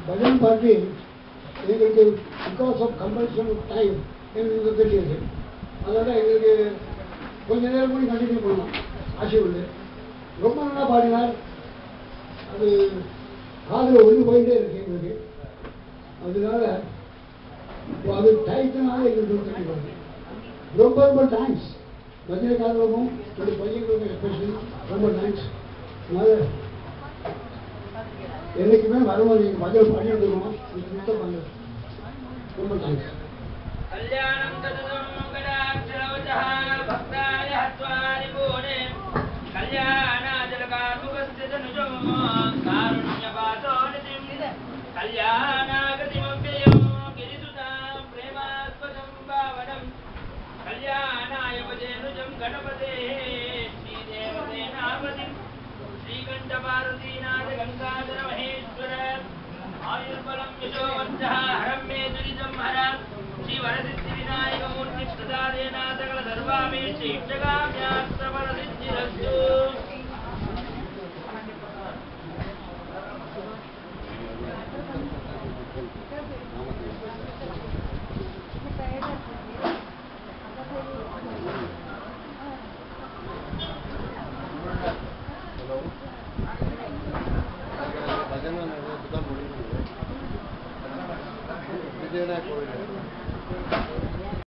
bhajan party எங்களுக்கு because of compulsion of time எங்களுக்கு தெரியுது அதனால் எங்களுக்கு கொஞ்ச நேரம் கூட கண்டினியூ பண்ணலாம் ஆசை உண்டு ரொம்ப நல்லா பாடினார் அது காதில் ஒன்று போயிட்டே இருக்கு எங்களுக்கு அதனால இப்போ அது டைத்தினால எங்களுக்கு தெரியும் ரொம்ப ரொம்ப தேங்க்ஸ் பஜனைக்காரர்களுக்கும் என்னுடைய பையங்களுக்கும் எஸ்பெஷலி ரொம்ப தேங்க்ஸ் அதனால என்னைக்குமே வரும்போது நீங்கள் பதில் பண்ணிட்டு இருக்கணும் சுத்தம் பண்ணு ரொம்ப தேங்க்ஸ் कल्याणं तदनं मङ्गलाक्षरवचः भक्ताय हत्वानि पूणे कल्याणाजलकार्मुकस्य तनुजो कारुण्यपातो नितिं कल्याणागतिमव्ययो गिरिसुतां प्रेमास्पदं पावनम् कल्याणाय पदेनुजं गणपतेः श्रीदेवसेनापतिं श्रीकण्ठपार्वतीनाथ गङ्गाधर महेश्वर आयुर्बलं यशोवन्तः हरं मे दुरितं हर श्रीवरसिद्धिविनायकमूर्ति प्रसादेन सकल सर्वामे श्रीक्षगाम्यास्तवरसिद्धिरस्तु ಭಜನೆ ನಡೆಯೋದು ಮುಗಿದಿದೆ ವಿಜಯನಾಯಕ ಕೋವಿಲ್